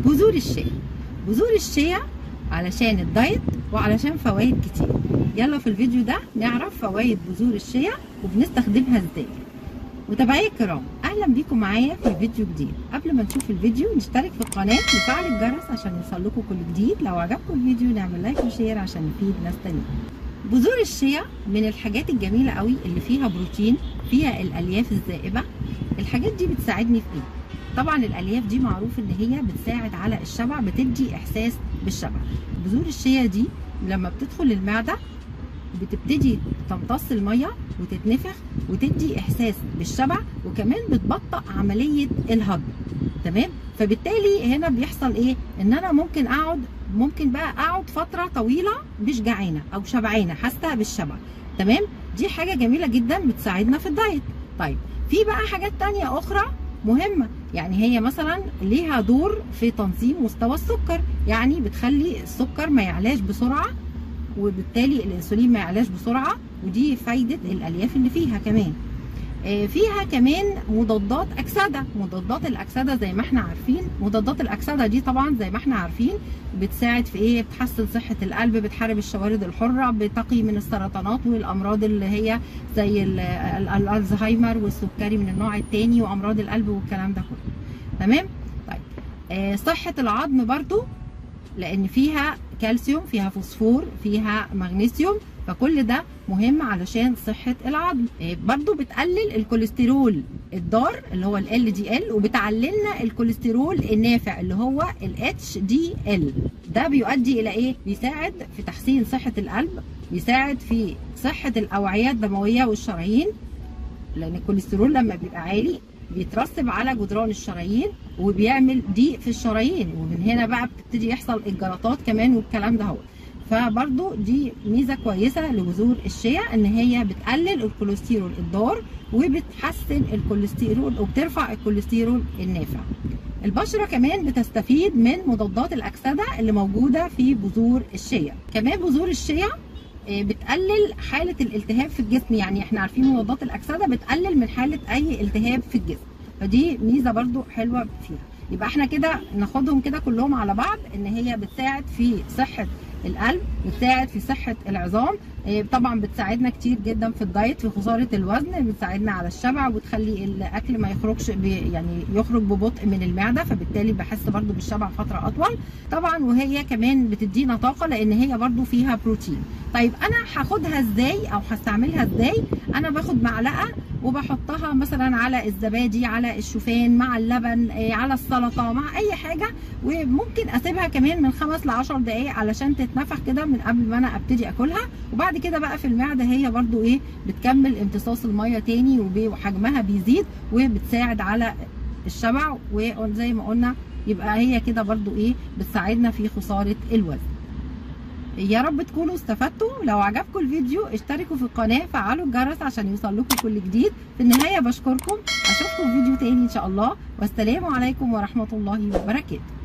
بذور الشيا بذور الشيا علشان الدايت وعلشان فوائد كتير يلا في الفيديو ده نعرف فوائد بذور الشيا وبنستخدمها ازاي متابعي الكرام اهلا بيكم معايا في فيديو جديد قبل ما نشوف الفيديو نشترك في القناه نفعل الجرس عشان يوصل لكم كل جديد لو عجبكم الفيديو نعمل لايك وشير عشان نفيد ناس تانيين بذور الشيا من الحاجات الجميله قوي اللي فيها بروتين فيها الالياف الذائبه الحاجات دي بتساعدني في ايه طبعا الالياف دي معروف ان هي بتساعد على الشبع بتدي احساس بالشبع بذور الشيا دي لما بتدخل المعده بتبتدي تمتص الميه وتتنفخ وتدي احساس بالشبع وكمان بتبطئ عمليه الهضم تمام فبالتالي هنا بيحصل ايه ان انا ممكن اقعد ممكن بقى اقعد فتره طويله مش جعانه او شبعانه حاسه بالشبع تمام دي حاجه جميله جدا بتساعدنا في الدايت طيب في بقى حاجات تانية اخرى مهمه يعني هي مثلا ليها دور في تنظيم مستوى السكر يعني بتخلي السكر ما يعلاش بسرعه وبالتالي الانسولين ما يعلاش بسرعه ودي فايده الالياف اللي فيها كمان فيها كمان مضادات اكسده مضادات الاكسده زي ما احنا عارفين مضادات الاكسده دي طبعا زي ما احنا عارفين بتساعد في ايه بتحسن صحه القلب بتحارب الشوارد الحره بتقي من السرطانات والامراض اللي هي زي الالزهايمر والسكري من النوع الثاني وامراض القلب والكلام ده كله تمام طيب صحه العظم برضو لان فيها كالسيوم فيها فوسفور فيها مغنيسيوم فكل ده مهم علشان صحة العظم برضو بتقلل الكوليسترول الضار اللي هو ال دي ال وبتعللنا الكوليسترول النافع اللي هو ال اتش دي ال ده بيؤدي الى ايه بيساعد في تحسين صحة القلب بيساعد في صحة الاوعية الدموية والشرايين لان الكوليسترول لما بيبقى عالي بيترسب على جدران الشرايين وبيعمل ضيق في الشرايين ومن هنا بقى بتبتدي يحصل الجلطات كمان والكلام ده هو فبرضو دي ميزه كويسه لبذور الشيا ان هي بتقلل الكوليسترول الضار وبتحسن الكوليسترول وبترفع الكوليسترول النافع البشره كمان بتستفيد من مضادات الاكسده اللي موجوده في بذور الشيا كمان بذور الشيا بتقلل حاله الالتهاب في الجسم يعني احنا عارفين مضادات الاكسده بتقلل من حاله اي التهاب في الجسم فدي ميزه برضو حلوه فيها يبقى احنا كده ناخدهم كده كلهم على بعض ان هي بتساعد في صحه القلب بتساعد في صحه العظام طبعا بتساعدنا كتير جدا في الدايت في خساره الوزن بتساعدنا على الشبع وتخلي الاكل ما يخرجش يعني يخرج ببطء من المعده فبالتالي بحس برده بالشبع فتره اطول طبعا وهي كمان بتدينا طاقه لان هي برده فيها بروتين طيب انا هاخدها ازاي او هستعملها ازاي انا باخد معلقه وبحطها مثلا على الزبادي على الشوفان مع اللبن على السلطه مع اي حاجه وممكن اسيبها كمان من خمس ل 10 دقائق علشان تتنفخ كده من قبل ما انا ابتدي اكلها وبعد كده بقى في المعده هي برده ايه بتكمل امتصاص الميه تاني وحجمها بيزيد وبتساعد على الشبع وزي ما قلنا يبقى هي كده برده ايه بتساعدنا في خساره الوزن يا رب تكونوا استفدتوا لو عجبكم الفيديو اشتركوا في القناه فعلوا الجرس عشان يوصل لكم كل جديد في النهايه بشكركم اشوفكم في فيديو تاني ان شاء الله والسلام عليكم ورحمه الله وبركاته